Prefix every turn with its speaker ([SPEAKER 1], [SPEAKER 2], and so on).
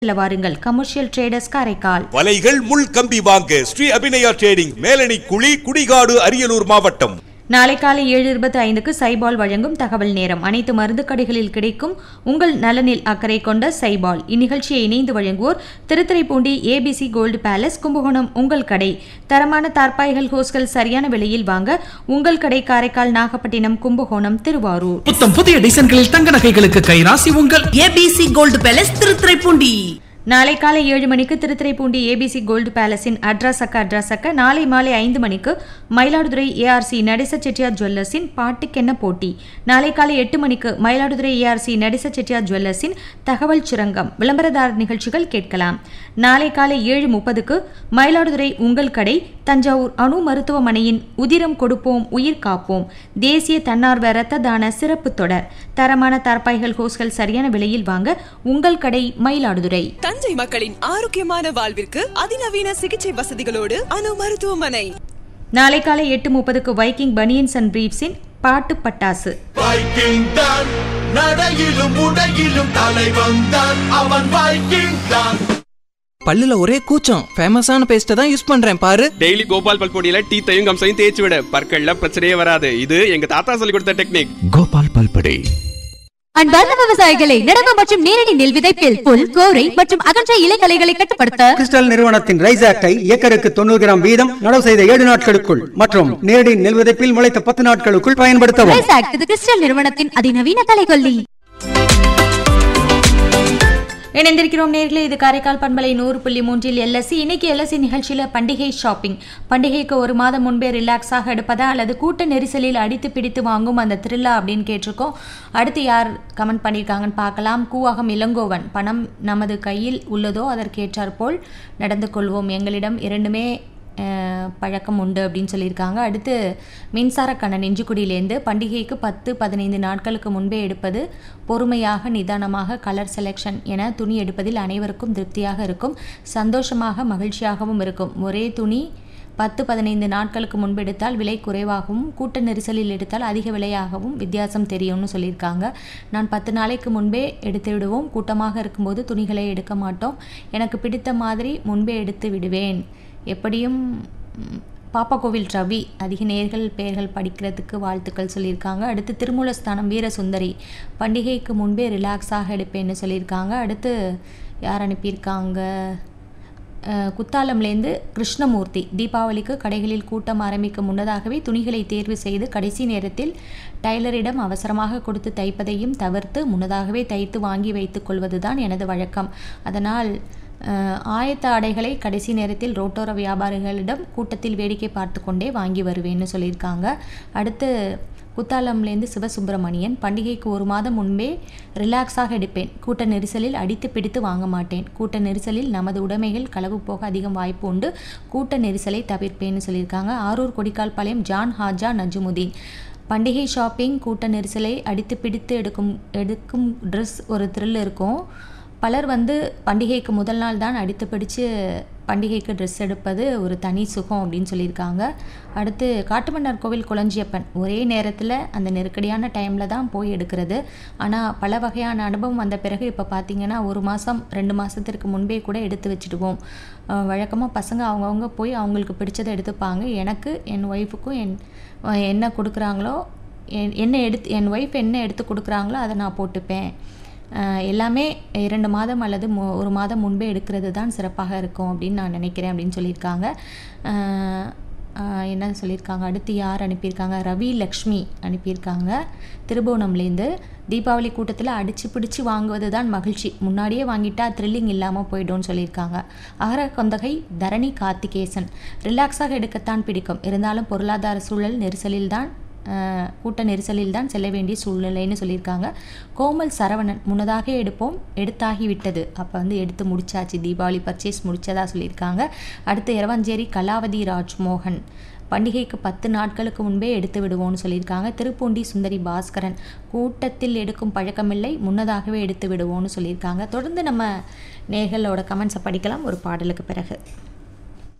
[SPEAKER 1] செல்ல வாருங்கள் commercial traders Karaikal
[SPEAKER 2] வலைகள் முள் கம்பி வாங்க ஸ்ரீ அபிநயா ட்ரேடிங் மேலணி குழி குடிகாடு அரியலூர் மாவட்டம்
[SPEAKER 1] நாளை காலை ஏழு இருபத்தி ஐந்துக்கு சைபால் வழங்கும் தகவல் நேரம் அனைத்து மருந்து கடைகளில் கிடைக்கும் உங்கள் நலனில் அக்கறை கொண்ட சைபால் இந்நிகழ்ச்சியை இணைந்து வழங்குவோர் Thiruthuraipoondi ABC gold palace Kumbakonam உங்கள் கடை தரமான தார்பாய்கள் ஹோஸ்கள் சரியான விலையில் வாங்க உங்கள் கடை காரைக்கால் நாகப்பட்டினம் கும்பகோணம் திருவாரூர்
[SPEAKER 3] புத்தம் புதிய டிசைன்களில் தங்க நகைகளுக்கு கைராசி உங்கள்
[SPEAKER 4] ஏபிசி கோல்டு பேலஸ் திருத்துறைப்பூண்டி
[SPEAKER 1] நாளை காலை ஏழு மணிக்கு திருத்துறைப்பூண்டி ஏபிசி கோல்டு பேலஸின் அட்ராசக்க அட்ராசக்க நாளை மாலை ஐந்து மணிக்கு மயிலாடுதுறை ஏஆர்சி நடேச செட்டியார் ஜுவல்லர்ஸின் பாட்டுக்கென்ன போட்டி நாளை காலை எட்டு மணிக்கு மயிலாடுதுறை ஏஆர்சி நடேச செட்டியார் ஜுவல்லர்ஸின் தகவல் சுரங்கம் விளம்பரதாரர் நிகழ்ச்சிகள் கேட்கலாம் நாளை காலை ஏழு முப்பதுக்கு மயிலாடுதுறை உங்கள் கடை தஞ்சாவூர் அணு மருத்துவமனையின் உதிரம் கொடுப்போம் உயிர் காப்போம் தேசிய தன்னார்வ இரத்த தான சிறப்பு தொடர் தரமான தரப்பாய்கள் ஹோஸ்கள் சரியான விலையில் வாங்க உங்கள் கடை மயிலாடுதுறை
[SPEAKER 4] தஞ்சை மக்களின் ஆரோக்கியமான வாழ்விற்கு அதிநவீன சிகிச்சை வசதிகளோடு அணு மருத்துவமனை
[SPEAKER 1] நாளை காலை எட்டு முப்பதுக்கு வைக்கிங் பனியன்ஸ் அண்ட் பிரீப்ஸின் பாட்டு பட்டாசு
[SPEAKER 5] வைக்கிங் தான் நடையிலும் உடையிலும் தலைவன் தான் அவன் வைக்கிங் தான்
[SPEAKER 6] பல்லுல ஒரே கூச்சம் ஃபேமஸான பேஸ்ட்டை தான் யூஸ் பண்றேன் பாரு
[SPEAKER 7] டெய்லி கோபால் பல்பொடியில டீத்தையும் கம்சையும் தேய்ச்சி விட பற்கள்ல பிரச்சனையே வராது இது எங்க தாத்தா சொல்லி கொடுத்த டெக்னிக்
[SPEAKER 5] கோபால் பல்படே
[SPEAKER 8] அன்பார்ந்த விவசாயிகளை நடவு மற்றும் நேரடி நெல் விதைப்பில் புல் கோரை மற்றும் அகன்ற இலைகளைகளை கட்டுப்படுத்த
[SPEAKER 9] கிறிஸ்டல் நிறுவனத்தின் ரைஸ் ஆக்டை ஏக்கருக்கு தொண்ணூறு கிராம் வீதம் நடவு செய்த ஏழு நாட்களுக்குள் மற்றும் நேரடி நெல் விதைப்பில் முளைத்த பத்து நாட்களுக்குள் பயன்படுத்தவும்
[SPEAKER 8] ரைஸ் ஆக்ட் இது கிறிஸ்டல் நிறுவனத்தின் அதிநவீன கலைகொல்லி
[SPEAKER 1] இணைந்திருக்கிறோம் நேர்களே இது காரைக்கால் பண்பலை நூறு புள்ளி மூன்றில் எல்எஸ்சி இன்னைக்கு எல்எஸ்சி நிகழ்ச்சியில் பண்டிகை ஷாப்பிங் பண்டிகைக்கு ஒரு மாதம் முன்பே ரிலாக்ஸாக எடுப்பதா அல்லது கூட்ட நெரிசலில் அடித்து பிடித்து வாங்கும் அந்த த்ரில்லா அப்படின்னு கேட்டிருக்கோம் அடுத்து யார் கமெண்ட் பண்ணியிருக்காங்கன்னு பார்க்கலாம் கூவாகம் இளங்கோவன் பணம் நமது கையில் உள்ளதோ அதற்கேற்றாற்போல் நடந்து கொள்வோம் எங்களிடம் இரண்டுமே அஹ், பழக்கம் உண்டு அப்படின்னு சொல்லியிருக்காங்க அடுத்து மின்சார கண்ணன் நெஞ்சுக்குடியிலேருந்து பண்டிகைக்கு பத்து பதினைந்து நாட்களுக்கு முன்பே எடுப்பது பொறுமையாக நிதானமாக கலர் செலெக்ஷன் என துணி எடுப்பதில் அனைவருக்கும் திருப்தியாக இருக்கும் சந்தோஷமாக மகிழ்ச்சியாகவும் இருக்கும் ஒரே துணி பத்து பதினைந்து நாட்களுக்கு முன்பு எடுத்தால் விலை குறைவாகவும் கூட்ட நெரிசலில் எடுத்தால் அதிக விலையாகவும் வித்தியாசம் தெரியும்னு சொல்லியிருக்காங்க நான் பத்து நாளைக்கு முன்பே எடுத்து விடுவோம் கூட்டமாக இருக்கும்போது துணிகளை எடுக்க மாட்டோம் எனக்கு பிடித்த மாதிரி முன்பே எடுத்து விடுவேன் எப்படியும் ம், பாப்பா கோவில் ரவி அதிக நேர்கள் பெயர்கள் படிக்கிறதுக்கு வாழ்த்துக்கள் சொல்லியிருக்காங்க அடுத்து திருமூலஸ்தானம் வீரசுந்தரி பண்டிகைக்கு முன்பே ரிலாக்ஸாக எடுப்பேன்னு சொல்லியிருக்காங்க அடுத்து யார் அனுப்பியிருக்காங்க அஹ், குத்தாலம்லேருந்து கிருஷ்ணமூர்த்தி தீபாவளிக்கு கடைகளில் கூட்டம் ஆரம்பிக்க முன்னதாகவே துணிகளை தேர்வு செய்து கடைசி நேரத்தில் டைலரிடம் அவசரமாக கொடுத்து தைப்பதையும் தவிர்த்து முன்னதாகவே தைத்து வாங்கி வைத்துக் கொள்வதுதான் எனது வழக்கம் அதனால் அஹ், ஆயத்த ஆடைகளை கடைசி நேரத்தில் ரோட்டோர வியாபாரிகளிடம் கூட்டத்தில் வேடிக்கை பார்த்து கொண்டே வாங்கி வருவேன்னு சொல்லியிருக்காங்க அடுத்து குத்தாலம்லேருந்து சிவசுப்பிரமணியன் பண்டிகைக்கு ஒரு மாதம் முன்பே ரிலாக்ஸாக எடுப்பேன் கூட்ட நெரிசலில் அடித்து பிடித்து வாங்க மாட்டேன் கூட்ட நெரிசலில் நமது உடைமைகள் களவு போக அதிகம் வாய்ப்பு உண்டு கூட்ட நெரிசலை தவிர்ப்பேன்னு சொல்லியிருக்காங்க ஆரூர் கொடிக்கால் பாளையம் ஜான் ஹாஜா நஜுமுதீன் பண்டிகை ஷாப்பிங் கூட்ட நெரிசலை அடித்து பிடித்து எடுக்கும் எடுக்கும் ட்ரெஸ் ஒரு த்ரில் இருக்கும் பலர் வந்து பண்டிகைக்கு முதல் நாள் தான் அடித்து பிடிச்சு பண்டிகைக்கு ட்ரெஸ் எடுப்பது ஒரு தனி சுகம் அப்படின்னு சொல்லியிருக்காங்க அடுத்து காட்டுமன்னார் கோவில் குளஞ்சியப்பன் ஒரே நேரத்தில் அந்த நெருக்கடியான டைமில் தான் போய் எடுக்கிறது ஆனால் பல வகையான அனுபவம் வந்த பிறகு இப்போ பார்த்தீங்கன்னா ஒரு மாதம் ரெண்டு மாதத்திற்கு முன்பே கூட எடுத்து வச்சுடுவோம் வழக்கமாக பசங்க அவங்கவுங்க போய் அவங்களுக்கு பிடிச்சதை எடுத்துப்பாங்க எனக்கு என் ஒய்ஃபுக்கும் என் அஹ் என்ன கொடுக்குறாங்களோ என் என்ன எடுத்து என் ஒய்ஃப் என்ன எடுத்து கொடுக்குறாங்களோ அதை நான் போட்டுப்பேன் அஹ் எல்லாமே இரண்டு மாதம் அல்லது மு- ஒரு மாதம் முன்பே எடுக்கிறது தான் சிறப்பாக இருக்கும் அப்படின்னு நான் நினைக்கிறேன் அப்படின்னு சொல்லியிருக்காங்க அஹ் அஹ் என்ன சொல்லியிருக்காங்க அடுத்து யார் அனுப்பியிருக்காங்க ரவி லக்ஷ்மி அனுப்பியிருக்காங்க திருபுவனம்லேருந்து தீபாவளி கூட்டத்தில் அடித்து பிடிச்சி வாங்குவது தான் மகிழ்ச்சி முன்னாடியே வாங்கிட்டா த்ரில்லிங் இல்லாமல் போய்டும்னு சொல்லியிருக்காங்க அகர கொந்தகை தரணி கார்த்திகேசன் ரிலாக்ஸாக எடுக்கத்தான் பிடிக்கும் இருந்தாலும் பொருளாதார சூழல் நெரிசலில் தான் அஹ், கூட்ட நெரிசலில் தான் செல்ல வேண்டிய சூழ்நிலைன்னு சொல்லியிருக்காங்க கோமல் சரவணன் முன்னதாக எடுப்போம் எடுத்தாகி விட்டது அப்போ வந்து எடுத்து முடிச்சாச்சு தீபாவளி பர்ச்சேஸ் முடிச்சதா சொல்லியிருக்காங்க அடுத்து இரவஞ்சேரி கலாவதி ராஜ்மோகன் பண்டிகைக்கு பத்து நாட்களுக்கு முன்பே எடுத்து விடுவோம்னு சொல்லியிருக்காங்க திருப்பூண்டி சுந்தரி பாஸ்கரன் கூட்டத்தில் எடுக்கும் பழக்கமில்லை முன்னதாகவே எடுத்து விடுவோம்னு சொல்லியிருக்காங்க தொடர்ந்து நம்ம நேர்களோட கமெண்ட்ஸை படிக்கலாம் ஒரு பாடலுக்கு பிறகு